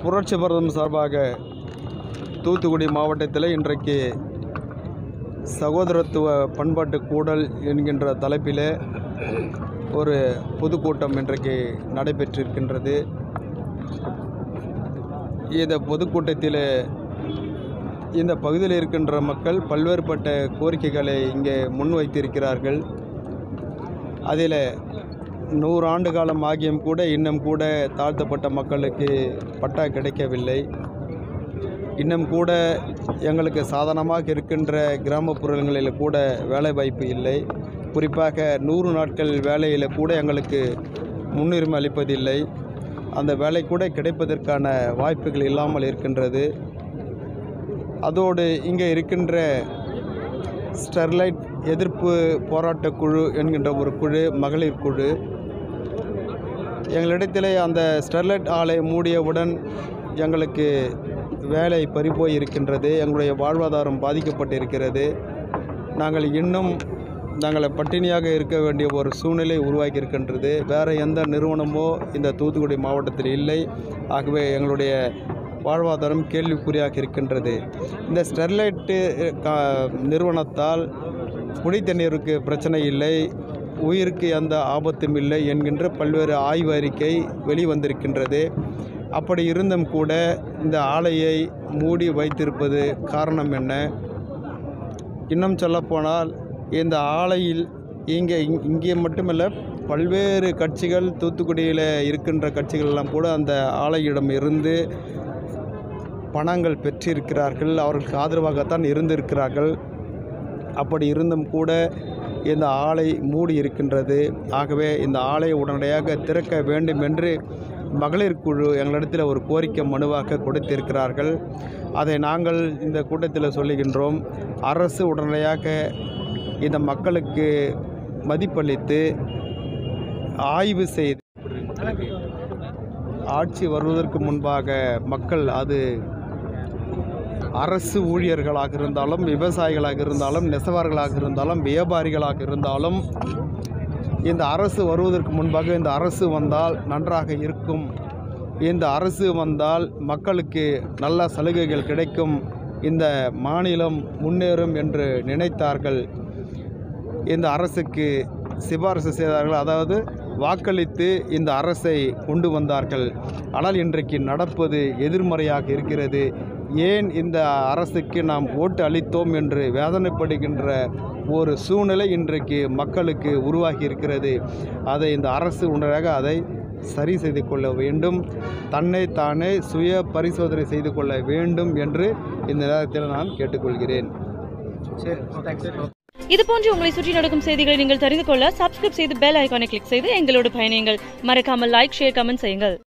புரட்சி பாரதம் சார்பாக தூத்துக்குடி மாவட்டத்தில் இன்றைக்கு சகோதரத்துவ பண்பாட்டு கூடல் என்கின்ற தலைப்பிலே ஒரு பொதுக்கூட்டம் இன்றைக்கு நடைபெற்றிருக்கின்றது இந்த பொதுக்கூட்டத்தில் இந்த பகுதியில் இருக்கின்ற மக்கள் பல்வேறுபட்ட கோரிக்கைகளை இங்கே முன்வைத்திருக்கிறார்கள் அதில் நூறு ஆண்டு காலம் ஆகியும் கூட இன்னும் கூட தாழ்த்தப்பட்ட மக்களுக்கு பட்டா கிடைக்கவில்லை இன்னும் கூட எங்களுக்கு சாதனமாக இருக்கின்ற கிராமப்புறங்களில் கூட வேலைவாய்ப்பு இல்லை குறிப்பாக நூறு நாட்கள் வேலையில் கூட எங்களுக்கு முன்னுரிமை அளிப்பதில்லை அந்த வேலை கூட கிடைப்பதற்கான வாய்ப்புகள் இல்லாமல் இருக்கின்றது அதோடு இங்கே இருக்கின்ற ஸ்டெர்லைட் எதிர்ப்பு போராட்டக் குழு என்கின்ற ஒரு குழு மகளிர் குழு எங்களிடத்திலே அந்த ஸ்டெர்லைட் ஆலை மூடியவுடன் எங்களுக்கு வேலை பறிபோய் இருக்கின்றது எங்களுடைய வாழ்வாதாரம் பாதிக்கப்பட்டிருக்கிறது நாங்கள் இன்னும் நாங்கள் பட்டினியாக இருக்க வேண்டிய ஒரு சூழ்நிலை உருவாக்கி இருக்கின்றது வேறு எந்த நிறுவனமோ இந்த தூத்துக்குடி மாவட்டத்தில் இல்லை ஆகவே எங்களுடைய வாழ்வாதாரம் கேள்விக்குறியாக இருக்கின்றது இந்த ஸ்டெர்லைட்டு கா நிறுவனத்தால் குடி தண்ணீருக்கு பிரச்சனை இல்லை உயிருக்கு எந்த ஆபத்தும் இல்லை என்கின்ற பல்வேறு ஆய்வு அறிக்கை வெளிவந்திருக்கின்றது அப்படி இருந்தும் கூட இந்த ஆலையை மூடி வைத்திருப்பது காரணம் என்ன இன்னும் சொல்லப்போனால் இந்த ஆலையில் இங்கே இங் இங்கே மட்டுமல்ல பல்வேறு கட்சிகள் தூத்துக்குடியில் இருக்கின்ற கட்சிகள் எல்லாம் கூட அந்த ஆலையிடம் இருந்து பணங்கள் பெற்றிருக்கிறார்கள் அவர்களுக்கு ஆதரவாகத்தான் இருந்திருக்கிறார்கள் அப்படி இருந்தும் கூட இந்த ஆலை மூடி இருக்கின்றது ஆகவே இந்த ஆலையை உடனடியாக திறக்க வேண்டும் என்று மகளிர் குழு எங்களிடத்தில் ஒரு கோரிக்கை மனுவாக கொடுத்திருக்கிறார்கள் அதை நாங்கள் இந்த கூட்டத்தில் சொல்லுகின்றோம் அரசு உடனடியாக இந்த மக்களுக்கு மதிப்பளித்து ஆய்வு செய்து ஆட்சி வருவதற்கு முன்பாக மக்கள் அது அரசு ஊழியர்களாக இருந்தாலும் விவசாயிகளாக இருந்தாலும் நெசவார்களாக இருந்தாலும் வியாபாரிகளாக இருந்தாலும் இந்த அரசு வருவதற்கு முன்பாக இந்த அரசு வந்தால் நன்றாக இருக்கும் இந்த அரசு வந்தால் மக்களுக்கு நல்ல சலுகைகள் கிடைக்கும் இந்த மாநிலம் முன்னேறும் என்று நினைத்தார்கள் இந்த அரசுக்கு சிபாரிசு செய்தார்கள் அதாவது வாக்களித்து இந்த அரசை கொண்டு வந்தார்கள் ஆனால் இன்றைக்கு நடப்பது எதிர்மறையாக இருக்கிறது ஏன் இந்த அரசுக்கு நாம் ஓட்டு அளித்தோம் என்று வேதனைப்படுகின்ற ஒரு சூழ்நிலை இன்றைக்கு மக்களுக்கு உருவாகி இருக்கிறது அதை இந்த அரசு உடனடியாக அதை சரி செய்து கொள்ள வேண்டும் தன்னை தானே சுய பரிசோதனை செய்து கொள்ள வேண்டும் என்று இந்த நேரத்தில் நான் கேட்டுக்கொள்கிறேன் இது போன்று உங்களை சுற்றி நடக்கும் செய்திகளை நீங்கள் தெரிந்து கொள்ள சப்ஸ்கிரைப் செய்து பெல் ஐகானை கிளிக் செய்து எங்களோடு பயணியுங்கள் மறக்காமல் லைக் ஷேர் கமெண்ட் செய்யுங்கள்